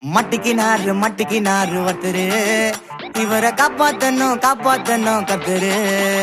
மட்டிக்கினாரு மட்டிக்கினாரு ஒருத்தரு இவரை காப்பாத்தணும் காப்பாத்தணும் கத்துரு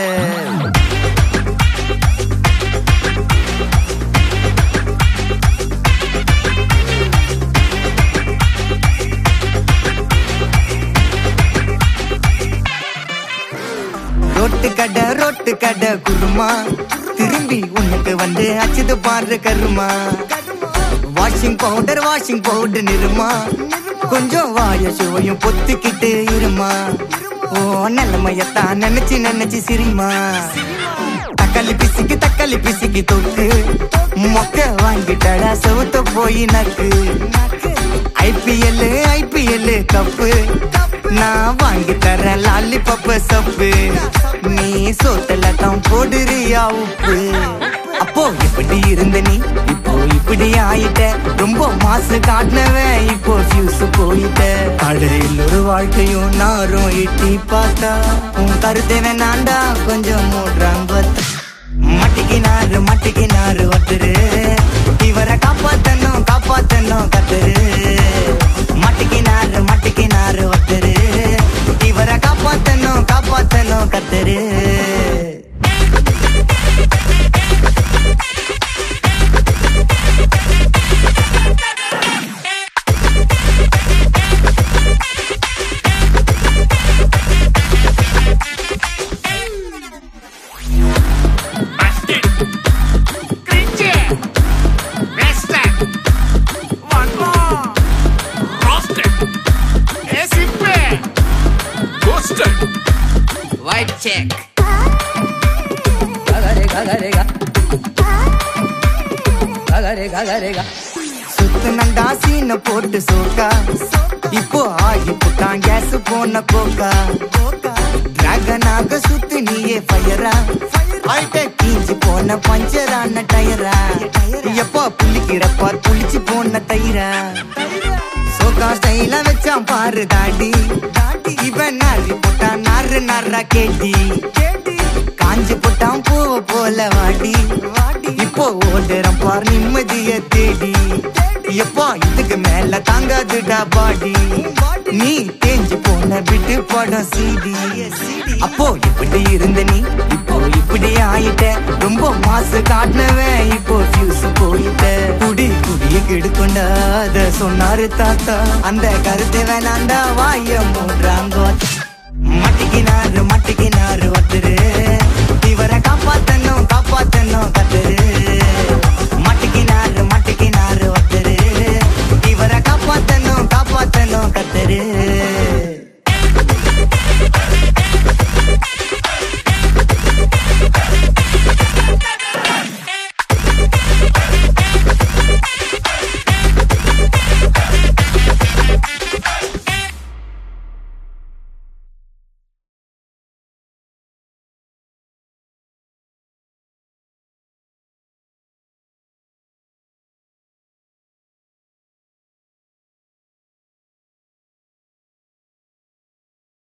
ரோட்டு கடை ரோட்டு கடை குருமா திரும்பி உனக்கு வந்து அச்சுது பாரு கருமா washing powder washing powder Nirma கொஞ்சம் வாய சுவையும் பொத்துக்கிட்டு இருமா ஓ நிலைமையத்தான் நினைச்சு நினைச்சு சிரிமா தக்காளி பிசிக்கு தக்காளி பிசிக்கு தொக்கு மொக்க வாங்கிட்டடா செவுத்த போய் நக்கு ஐபிஎல் ஐபிஎல் கப்பு நான் வாங்கி தரேன் லாலிபப்பு சப்பு நீ சோத்தல தான் போடுறியா உப்பு அப்போ இப்படி இருந்த நீ இப்போ இப்படி ஆயிட்ட ரொம்ப மாசு காட்டினவன் இப்போ ஃபியூஸ் போயிட்ட அடையில் ஒரு வாழ்க்கையும் நாரும் எட்டி பார்த்தா உன் கருத்தை வேணாண்டா கொஞ்சம் மூடுறாங்க மட்டிக்கினாரு மட்டிக்கினாரு ஒருத்தரு இவரை காப்பாத்தணும் காப்பாத்தணும் கத்துரு மட்டிக்கினாரு மட்டிக்கினாரு ஒருத்தரு இவரை காப்பாத்தணும் காப்பாத்தணும் கத்துரு Busted. Cringe. Wasted. One more. Roasted. Esipe. Ghosted. White check. Gagarega, gagarega. Gagarega, gagarega. சுத்துனண்டா சீன போட்டு சோக்கா இப்போ ஆகி புட்டான் கேஸ் போன கோக்கா டிராகனாக சுத்து நீயே ஃபயரா ஆயிட்ட கீஞ்சி போன பஞ்சரான டயரா எப்போ புள்ளிக்கிறப்பா புளிச்சு போன தயிரா சோகா ஸ்டைல வச்சான் பாரு தாடி இவன் நாரி போட்டான் நாரு நாரா கேட்டி காஞ்சி போட்டான் பூவ போல வாடி இப்போ ஓடுறான் பார் நிம்மதிய தேடி எப்பா இதுக்கு மேல தாங்காதுடா பாடி நீ தேஞ்சு போன விட்டு படம் சீடி அப்போ இப்படி இருந்த நீ இப்போ இப்படி ஆயிட்ட ரொம்ப மாசு காட்டினவன் இப்போ ஃபியூஸ் போயிட்ட குடி குடிய கெடுக்கொண்டா அத சொன்னாரு தாத்தா அந்த கருத்தை வேணாண்டா வாய மூன்றாங்கோ மட்டிக்கினாரு மட்டிக்கினாரு ஒருத்தரு இவரை காப்பாத்தணும் காப்பாத்தணும் கத்துரு